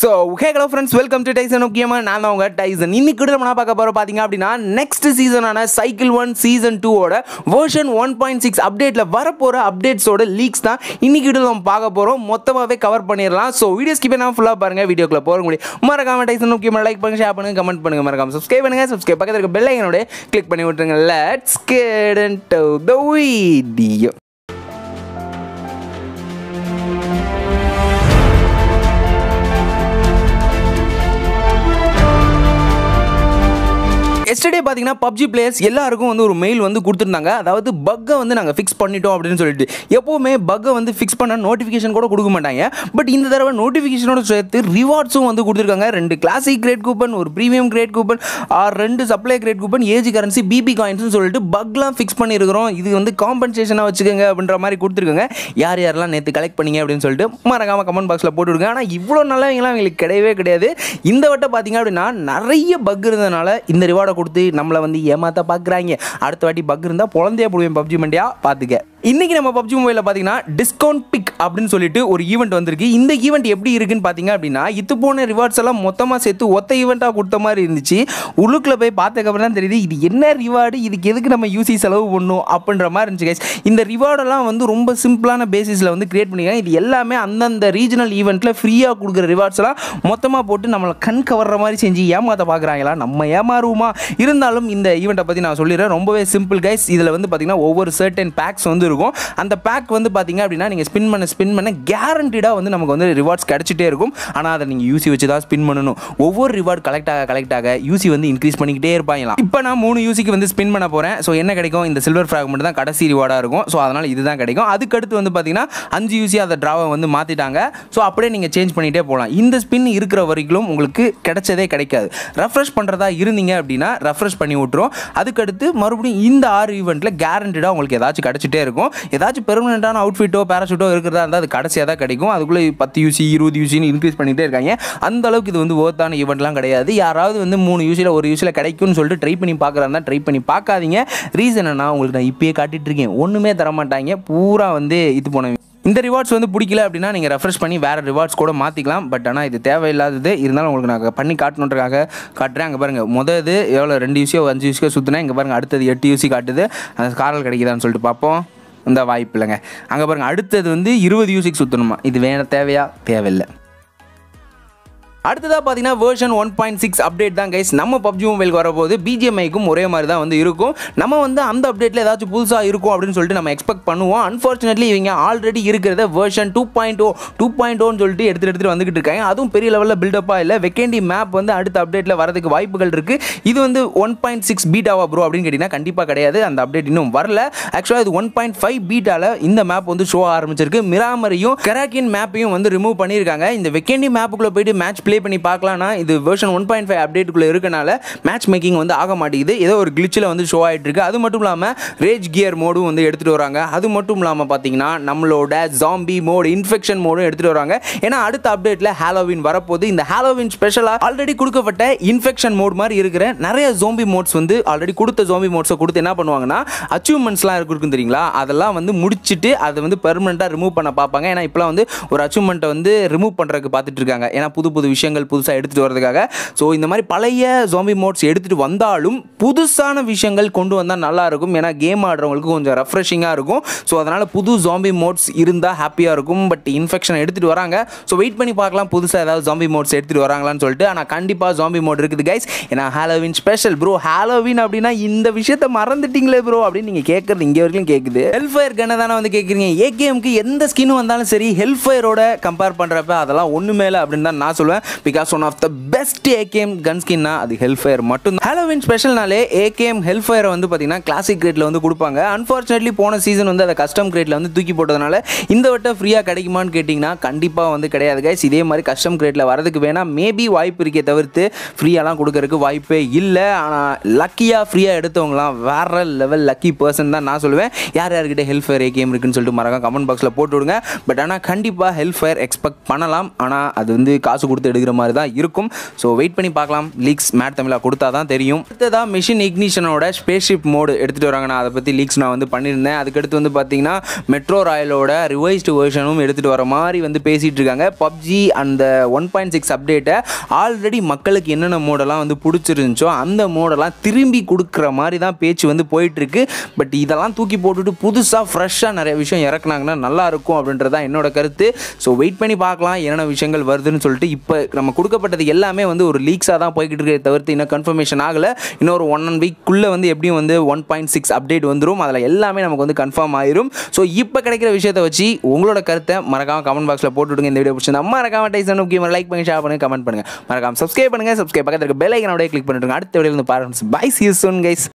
So hey hello friends welcome to Tyson முக்கியமாக நான் தான் உங்கள் டைசன் இன்னைக்கு கூட நம்ம என்ன பார்க்க போகிறோம் பார்த்தீங்க அப்படின்னா நெக்ஸ்ட் சீசனான சைக்கிள் ஒன் சீசன் டூவோட வேர்ஷன் ஒன் பாயிண்ட் சிக்ஸ் அப்டேட்டில் வரப்போகிற அப்டேட்ஸோட லீக்ஸ் தான் இன்னைக்கு வீடியோ நம்ம பார்க்க போகிறோம் மொத்தமாகவே கவர் பண்ணிடலாம் ஸோ வீடியோ ஸ்கிப் பண்ணாமல் ஃபுல்லாக பாருங்கள் வீடியோக்குள்ள போக முடியும் மறக்காம டைசன் முக்கியமாக லைக் பண்ணுங்க ஷேர் பண்ணுங்க கமெண்ட் பண்ணுங்க மறக்காம சப்ஸ்கிரைப் பண்ணுங்க சப்ஸ்கிரைப் பக்கத்தில் இருக்க பெல் ஐக்கனோட கிளிக் பண்ணி விட்டுருங்க let's get into the video yesterday பார்த்தீங்கன்னா பப்ஜி பிளேயர்ஸ் எல்லாருக்கும் வந்து ஒரு மெயில் வந்து கொடுத்துருந்தாங்க அதாவது பக்கை வந்து நாங்கள் ஃபிக்ஸ் பண்ணிட்டோம் அப்படின்னு சொல்லிட்டு எப்போவுமே பக்கை வந்து ஃபிக்ஸ் பண்ண நோட்டிஃபிகேஷன் கூட கொடுக்க மாட்டாங்க பட் இந்த தடவை நோட்டிஃபிகேஷனோட சேர்த்து ரிவார்ட்ஸும் வந்து கொடுத்துருக்காங்க ரெண்டு கிளாசிக் கிரேட் கூப்பன் ஒரு ப்ரீமியம் கிரேட் கூப்பன் ஆர் ரெண்டு supply crate coupon AG currency BP காயின்ஸ்னு சொல்லிட்டு பக்லாம் ஃபிக்ஸ் பண்ணியிருக்கிறோம் இது வந்து காம்பன்சேஷனாக வச்சுக்கோங்க அப்படின்ற மாதிரி கொடுத்துருக்காங்க யார் யாரெல்லாம் நேற்று கலெக்ட் பண்ணீங்க அப்படின்னு சொல்லிட்டு மறக்காம கமெண்ட் பாக்ஸில் போட்டுவிடுங்க ஆனால் இவ்வளோ நல்லவங்களாம் எங்களுக்கு கிடையவே கிடையாது இந்த வட்டம் பார்த்தீங்க அப்படின்னா நிறைய பக் இருந்ததுனால இந்த ரிவார்டை கொடுத்து நம்மளை வந்து ஏமாத்த பார்க்குறாங்க அடுத்த வாட்டி பக் இருந்தால் குழந்தைய போடுவேன் பப்ஜி மண்டியா பார்த்துக்க இன்னைக்கு நம்ம பப்ஜி மொபைலில் பார்த்தீங்கன்னா டிஸ்கவுண்ட் பிக் அப்படின்னு சொல்லிட்டு ஒரு ஈவெண்ட் வந்திருக்கு இந்த ஈவெண்ட் எப்படி இருக்குன்னு பார்த்தீங்க அப்படின்னா இது போன ரிவார்ட்ஸ் எல்லாம் மொத்தமாக சேர்த்து ஒத்த ஈவெண்ட்டாக கொடுத்த மாதிரி இருந்துச்சு உள்ளுக்குள்ள போய் பார்த்ததுக்கப்புறம் தான் தெரியுது இது என்ன ரிவார்டு இதுக்கு எதுக்கு நம்ம யூசி செலவு பண்ணணும் அப்படின்ற மாதிரி இருந்துச்சு guys. இந்த ரிவார்டெல்லாம் வந்து ரொம்ப சிம்பிளான பேசிஸில் வந்து கிரியேட் பண்ணிருக்காங்க இது எல்லாமே அந்தந்த ரீஜனல் ஈவெண்ட்டில் ஃப்ரீயாக கொடுக்குற ரிவார்ட்ஸ் எல்லாம் மொத்தமாக போட்டு நம்மளை கண் கவர்ற மாதிரி செஞ்சு ஏமாத்த பார்க்குறாங்களா நம்ம ஏமாறுவோமா இருந்தாலும் இந்த ஈவெண்ட்டை பற்றி நான் சொல்லிடுறேன் ரொம்பவே சிம்பிள் கைஸ் இதில் வந்து பார்த்தீங்கன்னா ஒவ்வொரு சர்டன் பேக்ஸ் வந்து இருக்கும் அந்த பேக் வந்து பார்த்தீங்க அப்படின்னா நீங்கள் ஸ்பின் பண்ண ஸ்பின் பண்ண கேரண்டீடாக வந்து நமக்கு வந்து ரிவார்ட்ஸ் கிடச்சிட்டே இருக்கும் ஆனால் அதை நீங்கள் யூசி வச்சு தான் ஸ்பின் பண்ணணும் ஒவ்வொரு ரிவார்ட் கலெக்ட் ஆக கலெக்ட் ஆக யூசி வந்து இன்க்ரீஸ் பண்ணிக்கிட்டே இருப்பாங்களாம் இப்போ நான் மூணு யூசிக்கு வந்து ஸ்பின் பண்ண போகிறேன் ஸோ என்ன கிடைக்கும் இந்த சில்வர் ஃப்ராக்மெண்ட் தான் கடைசி ரிவார்டாக இருக்கும் ஸோ அதனால் இதுதான் கிடைக்கும் அதுக்கடுத்து வந்து பார்த்தீங்கன்னா அஞ்சு யூசி அந்த ட்ராவை வந்து மாற்றிட்டாங்க ஸோ அப்படியே நீங்கள் சேஞ்ச் பண்ணிகிட்டே போகலாம் இந்த ஸ்பின் இருக்கிற வரைக்கும் உங்களுக்கு கிடைச்சதே கிடைக்காது ரெஃப்ரெஷ் பண்ணுறதா இருந்தீங்க அப்படின்னா ரெஃப்ரெஷ் பண்ணி விட்டுரும் அதுக்கடுத்து மறுபடியும் இந்த ஆறு ஈவெண்ட்டில் கேரண்டடாக உங்களுக்கு ஏதாச்சும் கிடச்சிட்டே இருக்கும் ஏதாச்சும் பெர்மனெண்ட்டான அவுட்ஃபிட்டோ பேராஷூட்டோ இருக்கிறதா இருந்தால் அது கடைசியாக தான் கிடைக்கும் அதுக்குள்ளே பத்து யூசி இருபது யூசின்னு இன்க்ரீஸ் பண்ணிகிட்டே இருக்காங்க அந்த அளவுக்கு இது வந்து ஓர்த்தான ஈவெண்ட்லாம் கிடையாது யாராவது வந்து மூணு யூசியில் ஒரு யூசியில் கிடைக்கும்னு சொல்லிட்டு ட்ரை பண்ணி பார்க்குறாருந்தா ட்ரை பண்ணி பார்க்காதீங்க ரீசன் என்ன உங்களுக்கு நான் இப்பயே காட்டிட்டு இருக்கேன் ஒன்றுமே தர மாட்டாங்க பூரா வந்து இது போன இந்த ரிவார்ட்ஸ் வந்து பிடிக்கல அப்படின்னா நீங்கள் ரெஃப்ரெஷ் பண்ணி வேறு ரிவார்ட்ஸ் கூட மாற்றிக்கலாம் பட் ஆனால் இது தேவையில்லாதது இருந்தாலும் உங்களுக்கு நான் பண்ணி காட்டணுன்றக்காக காட்டுறேன் அங்கே பாருங்கள் முதல் இது எவ்வளோ ரெண்டு யூசியோ அஞ்சு யூசியோ சுற்றினா இங்கே பாருங்கள் அடுத்தது எட்டு யூசி காட்டுது அந்த காரல் கிடைக்குதான்னு சொல்லிட்டு பார்ப்போம் இந்த வாய்ப்பு இல்லைங்க அங்கே பாருங்கள் அடுத்தது வந்து இருபது யூசிக்கு சுற்றணுமா இது வேணும் தேவையா தேவையில்லை அடுத்ததாக பார்த்தீங்கன்னா version one point six update தான் கைஸ் நம்ம பப்ஜி மொபைலுக்கு வரப்போது பிஜிஎம்ஐக்கும் ஒரே மாதிரி தான் வந்து இருக்கும் நம்ம வந்து அந்த அப்டேட்டில் ஏதாச்சும் புதுசாக இருக்கும் அப்படின்னு சொல்லிட்டு நம்ம எக்ஸ்பெக்ட் பண்ணுவோம் அன்ஃபார்ச்சுனேட்லி இவங்க ஆல்ரெடி இருக்கிறத version two point o two point ஓன்னு சொல்லிட்டு எடுத்துகிட்டு எடுத்துகிட்டு வந்துகிட்டு இருக்காங்க அதுவும் பெரிய லெவலில் பில்டப்பாக இல்லை வெக்கேண்டி மேப் வந்து அடுத்த அப்டேட்டில் வரதுக்கு வாய்ப்புகள் இருக்குது இது வந்து ஒன் பாயிண்ட் சிக்ஸ் பீட்டாவா ப்ரோ அப்படின்னு கேட்டிங்கன்னா கண்டிப்பாக கிடையாது அந்த அப்டேட் இன்னும் வரல ஆக்சுவலாக இது ஒன் பாயிண்ட் ஃபைவ் பீட்டாவில் இந்த மேப் வந்து ஷோ ஆரம்பிச்சிருக்கு மிராமரையும் கராக்கின் மேப்பையும் வந்து ரிமூவ் பண்ணியிருக்காங்க இந்த வெக்கேண்டி மேப்புக்குள்ளே போயிட்டு மேட்ச் ப்ளே பண்ணி பார்க்கலாம்னா இது வெர்ஷன் ஒன் பாயிண்ட் ஃபைவ் அப்டேட்டுக்குள்ளே இருக்கனால மேட்ச் மேக்கிங் வந்து ஆக மாட்டேங்குது ஏதோ ஒரு கிளிச்சில் வந்து ஷோ ஆகிட்டு இருக்கு அது மட்டும் இல்லாமல் ரேஜ் கியர் மோடும் வந்து எடுத்துகிட்டு வராங்க அது மட்டும் இல்லாமல் பார்த்தீங்கன்னா நம்மளோட ஜாம்பி மோடு இன்ஃபெக்ஷன் மோடும் எடுத்துகிட்டு வராங்க ஏன்னா அடுத்த அப்டேட்டில் ஹாலோவின் வரப்போது இந்த ஹாலோவின் ஸ்பெஷலாக ஆல்ரெடி கொடுக்கப்பட்ட இன்ஃபெக்ஷன் மோட் மாதிரி இருக்கிற நிறைய ஜோம்பி மோட்ஸ் வந்து ஆல்ரெடி கொடுத்த ஜோம்பி மோட்ஸை கொடுத்து என்ன பண்ணுவாங்கன்னா அச்சீவ்மெண்ட்ஸ்லாம் இருக்கும் தெரியுங்களா அதெல்லாம் வந்து முடிச்சுட்டு அதை வந்து பெர்மனெண்ட்டாக ரிமூவ் பண்ண பார்ப்பாங்க ஏன்னா இப்போலாம் வந்து ஒரு அச்சீவ்மெண்ட்டை வந்து ரிமூவ் பண்ணுறதுக்கு பார்த்துட்டு இருக்காங்க ஏன்னா புது புது விஷயங்கள் புதுசாக எடுத்துகிட்டு வரதுக்காக ஸோ இந்த மாதிரி பழைய ஜாம்பி மோட்ஸ் எடுத்துகிட்டு வந்தாலும் புதுசான விஷயங்கள் கொண்டு வந்தால் நல்லா இருக்கும் ஏன்னா கேம் ஆடுறவங்களுக்கு கொஞ்சம் ரெஃப்ரெஷிங்காக இருக்கும் ஸோ அதனால் புது ஜாம்பி மோட்ஸ் இருந்தால் ஹாப்பியாக இருக்கும் பட் இன்ஃபெக்ஷன் எடுத்துகிட்டு வராங்க ஸோ வெயிட் பண்ணி பார்க்கலாம் புதுசாக ஏதாவது ஜாம்பி மோட்ஸ் எடுத்துகிட்டு வராங்களான்னு சொல்லிட்டு ஆனால் கண்டிப்பாக ஜாம்பி மோட் இருக்குது கைஸ் ஏன்னா ஹாலோவின் ஸ்பெஷல் ப்ரோ ஹாலோவின் அப்படின்னா இந்த விஷயத்தை மறந்துட்டீங்களே ப்ரோ அப்படின்னு நீங்கள் கேட்குறது இங்கே வரைக்கும் கேட்குது ஹெல்ஃபயர் கண்ணை தானே வந்து கேட்குறீங்க ஏகேஎம்க்கு எந்த ஸ்கின் வந்தாலும் சரி ஹெல்ஃபயரோட கம்பேர் பண்ணுறப்ப அதெல்லாம் ஒன்றுமே இல்லை அப்படின்னு தான் நான் சொல்லுவேன் because one of the best AKM gun ஸ்கின்னா அது ஹெல்ஃபயர் மட்டும் ஹாலோவின் ஸ்பெஷல்னாலே ஏகேஎம் ஹெல்ஃபயரை வந்து பார்த்தீங்கன்னா கிளாசிக் கிரேட்டில் வந்து கொடுப்பாங்க அன்ஃபார்ச்சுனேட்லி போன சீசன் வந்து அதை கஸ்டம் கிரேட்டில் வந்து தூக்கி போட்டதுனால இந்த வட்டம் ஃப்ரீயாக கிடைக்குமான்னு கேட்டிங்கன்னா கண்டிப்பாக வந்து கிடையாது கைஸ் இதே மாதிரி கஸ்டம் கிரேட்டில் வரதுக்கு வேணால் மேபி வாய்ப்பு இருக்கே தவிர்த்து ஃப்ரீயாலாம் கொடுக்கறதுக்கு வாய்ப்பே இல்லை ஆனால் லக்கியாக ஃப்ரீயாக எடுத்தவங்களாம் வேற லெவல் லக்கி பர்சன் தான் நான் சொல்லுவேன் யார் யார்கிட்ட ஹெல்ஃபயர் ஏகேஎம் இருக்குன்னு சொல்லிட்டு மறக்காம கமெண்ட் பாக்ஸில் போட்டு விடுங்க பட் ஆனால் கண்டிப்பாக ஹெல்ஃபயர் எக்ஸ்பெக்ட் பண்ணலாம் ஆனால் அது வந்து காசு கொடுத்து எடுக்கிற மாதிரி தான் இருக்கும் ஸோ வெயிட் பண்ணி பார்க்கலாம் லீக்ஸ் மேட் தமிழா கொடுத்தா தான் தெரியும் அடுத்ததாக மிஷின் இக்னிஷனோட ஸ்பேஸ்ஷிப் மோடு எடுத்துகிட்டு வராங்க நான் அதை பற்றி லீக்ஸ் நான் வந்து பண்ணியிருந்தேன் அதுக்கடுத்து வந்து பார்த்தீங்கன்னா மெட்ரோ ராயலோட ரிவைஸ்டு வெர்ஷனும் எடுத்துகிட்டு வர மாதிரி வந்து பேசிகிட்டு இருக்காங்க பப்ஜி அந்த ஒன் பாயிண்ட் சிக்ஸ் அப்டேட்டை ஆல்ரெடி மக்களுக்கு என்னென்ன மோடெல்லாம் வந்து பிடிச்சிருந்துச்சோ அந்த மோடெல்லாம் திரும்பி கொடுக்குற மாதிரி தான் பேச்சு வந்து போயிட்டுருக்கு பட் இதெல்லாம் தூக்கி போட்டுட்டு புதுசாக ஃப்ரெஷ்ஷாக நிறைய விஷயம் இறக்குனாங்கன்னா நல்லா இருக்கும் அப்படின்றது தான் என்னோட கருத்து ஸோ வெயிட் பண்ணி பார்க்கலாம் என்னென்ன விஷயங்கள் வருதுன்னு சொல்லிட்டு இப்போ நம்ம கொடுக்கப்பட்டது எல்லாமே வந்து ஒரு லீக்ஸாக தான் போய்கிட்டு இருக்கே தவிர்த்து இன்னும் கன்ஃபர்மேஷன் ஆகலை இன்னொரு ஒன் ஒன் வீக்குள்ளே வந்து எப்படியும் வந்து ஒன் பாயிண்ட் சிக்ஸ் அப்டேட் வந்துடும் அதில் எல்லாமே நமக்கு வந்து கன்ஃபார்ம் ஆயிரும் ஸோ இப்போ கிடைக்கிற விஷயத்தை வச்சு உங்களோட கருத்தை மறக்காம கமெண்ட் பாக்ஸில் போட்டுவிடுங்க இந்த வீடியோ பிடிச்சிருந்தா மறக்காம டைசன் முக்கியமாக லைக் பண்ணி ஷேர் பண்ணுங்க கமெண்ட் பண்ணுங்க மறக்காம சப்ஸ்கிரைப் பண்ணுங்க சப்ஸ்கிரைப் பக்கத்தில் இருக்க பெல் ஐக்கனோட கிளிக் பண்ணிட்டுருங்க அடுத்த வீடியோ வந்து பாருங்க பை சி சூன் கைஸ்